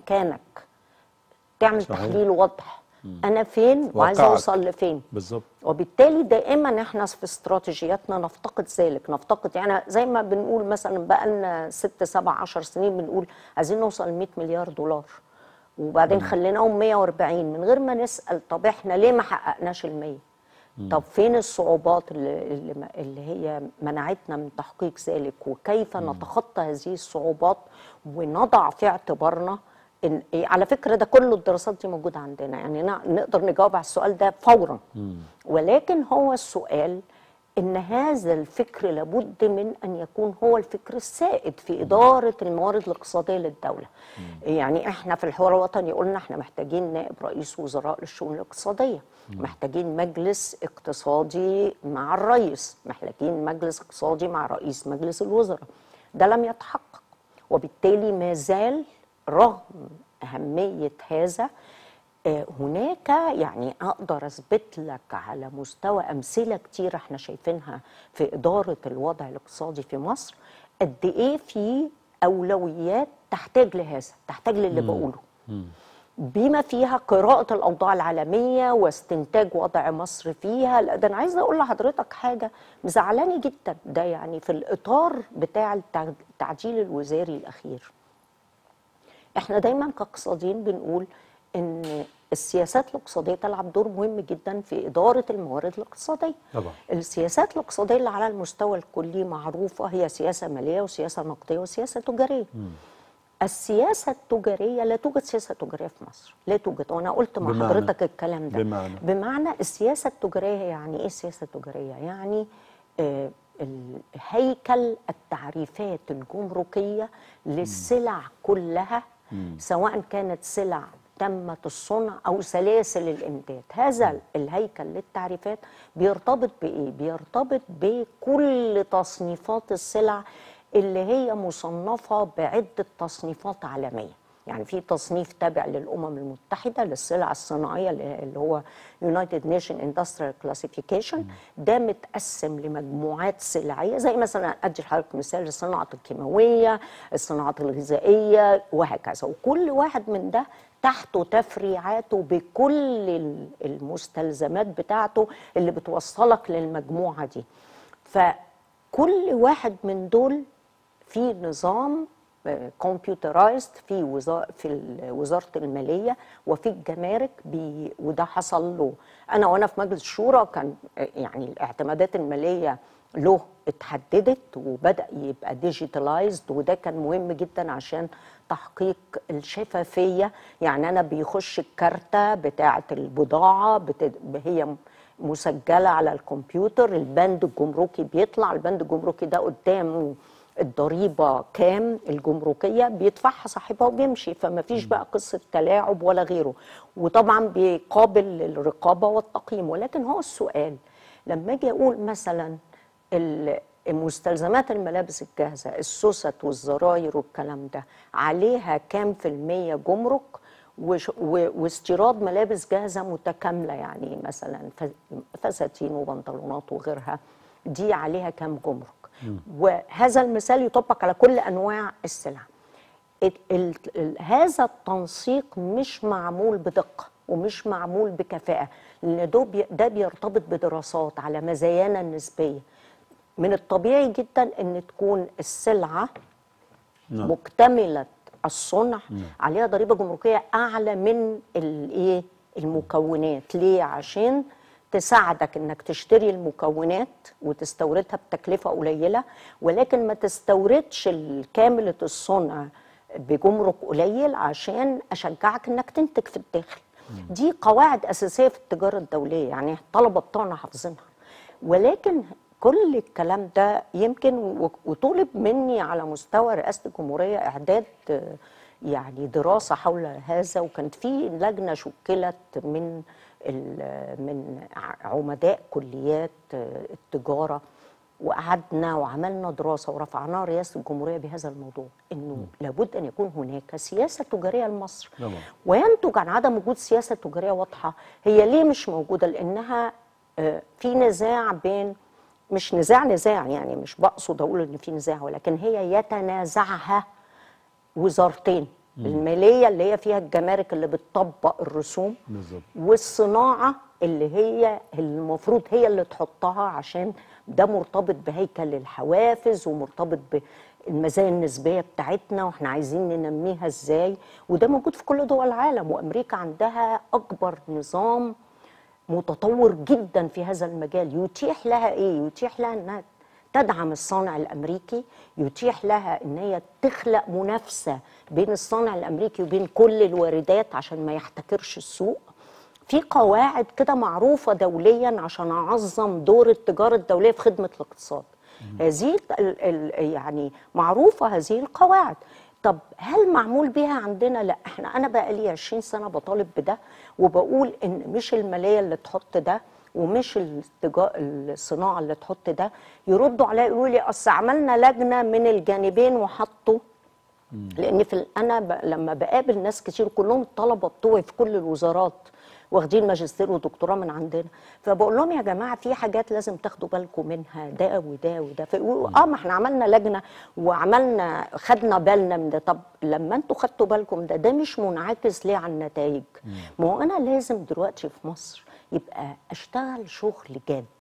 مكانك تعمل صحيح. تحليل واضح انا فين وعايزه واقعك. اوصل لفين بالظبط وبالتالي دائما احنا في استراتيجياتنا نفتقد ذلك نفتقد يعني زي ما بنقول مثلا بقى لنا ست سبع عشر سنين بنقول عايزين نوصل ل 100 مليار دولار وبعدين خليناهم 140 من غير ما نسال طب احنا ليه ما حققناش ال 100 طب فين الصعوبات اللي, اللي, اللي هي منعتنا من تحقيق ذلك وكيف نتخطى هذه الصعوبات ونضع في اعتبارنا إن إيه، على فكرة ده كل الدراسات دي موجودة عندنا يعني نا- نقدر نجاوب على السؤال ده فورا ولكن هو السؤال ان هذا الفكر لابد من ان يكون هو الفكر السائد في اداره الموارد الاقتصاديه للدوله. يعني احنا في الحوار الوطني قلنا احنا محتاجين نائب رئيس وزراء للشؤون الاقتصاديه، محتاجين مجلس اقتصادي مع الرئيس، محتاجين مجلس اقتصادي مع رئيس مجلس الوزراء. ده لم يتحقق وبالتالي ما زال رغم اهميه هذا آه، هناك يعني اقدر اثبت لك على مستوى امثله كتير احنا شايفينها في اداره الوضع الاقتصادي في مصر قد ايه في اولويات تحتاج لهذا تحتاج للي بقوله بما فيها قراءة الأوضاع العالمية واستنتاج وضع مصر فيها لا ده أنا عايزة أقول لحضرتك حاجة مزعلاني جدا ده يعني في الإطار بتاع التع- التعديل الوزاري الأخير احنا دايما كاقتصاديين بنقول ان السياسات الاقتصاديه تلعب دور مهم جدا في اداره الموارد الاقتصاديه. طبعا. السياسات الاقتصاديه اللي على المستوى الكلي معروفه هي سياسه ماليه وسياسه نقديه وسياسه تجاريه. السياسه التجاريه لا توجد سياسه تجاريه في مصر، لا توجد وانا قلت مع بمعنى؟ حضرتك الكلام ده. بمعنى؟ بمعنى السياسه التجاريه يعني ايه السياسه التجاريه؟ يعني آه، هيكل التعريفات الجمركيه للسلع كلها سواء كانت سلع تمت الصنع او سلاسل الامداد هذا الهيكل للتعريفات بيرتبط بايه بيرتبط بكل تصنيفات السلع اللي هي مصنفه بعده تصنيفات عالميه يعني في تصنيف تابع للامم المتحده للسلع الصناعيه اللي اللي هو United Nation Industrial Classification ده متقسم لمجموعات سلعيه زي مثلا ادي لحضرتك مثال الصناعه الكيماويه الصناعات الغذائيه وهكذا وكل واحد من ده تحته تفريعاته بكل ال- المستلزمات بتاعته اللي بتوصلك للمجموعه دي فكل واحد من دول في نظام كمبيوترايزد في وزارة في ال- وزاره الماليه وفي الجمارك بي وده حصل له انا وانا في مجلس الشورى كان آه، يعني الاعتمادات الماليه له اتحددت وبدا يبقى ديجيتالايزد وده كان مهم جدا عشان تحقيق الشفافيه يعني انا بيخش الكارته بتاعه البضاعه بت... هي مسجله على الكمبيوتر البند الجمركي بيطلع البند الجمركي ده قدامه الضريبه كام الجمركيه بيدفعها صاحبها وبيمشي فما فيش بقى قصه تلاعب ولا غيره وطبعا بيقابل الرقابه والتقييم ولكن هو السؤال لما اجي اقول مثلا ال- مستلزمات الملابس الجاهزه السوست والزراير والكلام ده عليها كام في الميه جمرك وش- و- واستيراد ملابس جاهزه متكامله يعني مثلا ف- فساتين وبنطلونات وغيرها دي عليها كام جمرك وهذا المثال يطبق على كل انواع السلع ال- ال- ال- هذا التنسيق مش معمول بدقه ومش معمول بكفاءه لان ده بي- ده بيرتبط بدراسات على مزايانا النسبيه من الطبيعي جدا ان تكون السلعه نعم. مكتمله الصنع عليها ضريبه جمركيه اعلى من الايه المكونات ليه عشان تساعدك انك تشتري المكونات وتستوردها بتكلفه قليله ولكن ما تستوردش كامله الصنع بجمرك قليل عشان اشجعك انك تنتج في الداخل دي قواعد اساسيه في التجاره الدوليه يعني الطلبه بتوعنا حافظينها ولكن كل الكلام ده يمكن و- وطلب مني على مستوى رئاسه الجمهوريه اعداد آه، يعني دراسه حول هذا وكانت في لجنه شكلت من ال- من ع- عمداء كليات آه، التجاره وقعدنا وعملنا دراسه ورفعناها رئاسه الجمهوريه بهذا الموضوع انه لابد ان يكون هناك سياسه تجاريه لمصر طبعا. وينتج عن عدم وجود سياسه تجاريه واضحه هي ليه مش موجوده لانها آه، في نزاع بين مش نزاع نزاع يعني مش بقصد اقول ان في نزاع ولكن هي يتنازعها وزارتين الماليه اللي هي فيها الجمارك اللي بتطبق الرسوم بالظبط والصناعه اللي هي المفروض هي اللي تحطها عشان ده مرتبط بهيكل الحوافز ومرتبط بالمزايا النسبيه بتاعتنا واحنا عايزين ننميها ازاي وده موجود في كل دول العالم وامريكا عندها اكبر نظام متطور جدا في هذا المجال يتيح لها ايه يتيح لها انها تدعم الصانع الامريكي يتيح لها ان هي تخلق منافسه بين الصانع الامريكي وبين كل الواردات عشان ما يحتكرش السوق في قواعد كده معروفه دوليا عشان اعظم دور التجاره الدوليه في خدمه الاقتصاد هذه ال- ال- يعني معروفه هذه القواعد طب هل معمول بيها عندنا لا احنا انا بقى لي 20 سنه بطالب بده وبقول ان مش الماليه اللي تحط ده ومش التجا... الصناعه اللي تحط ده يردوا عليا يقولوا لي اصل عملنا لجنه من الجانبين وحطوا لان في ال- انا ب... لما بقابل ناس كتير كلهم الطلبه بتوعي في كل الوزارات واخدين ماجستير ودكتوراه من عندنا فبقول لهم يا جماعه في حاجات لازم تاخدوا بالكم منها ده وده وده فيقولوا اه ما احنا عملنا لجنه وعملنا خدنا بالنا من ده طب لما انتوا خدتوا بالكم ده ده مش منعكس ليه على النتائج ما هو انا لازم دلوقتي في مصر يبقى اشتغل شغل جاد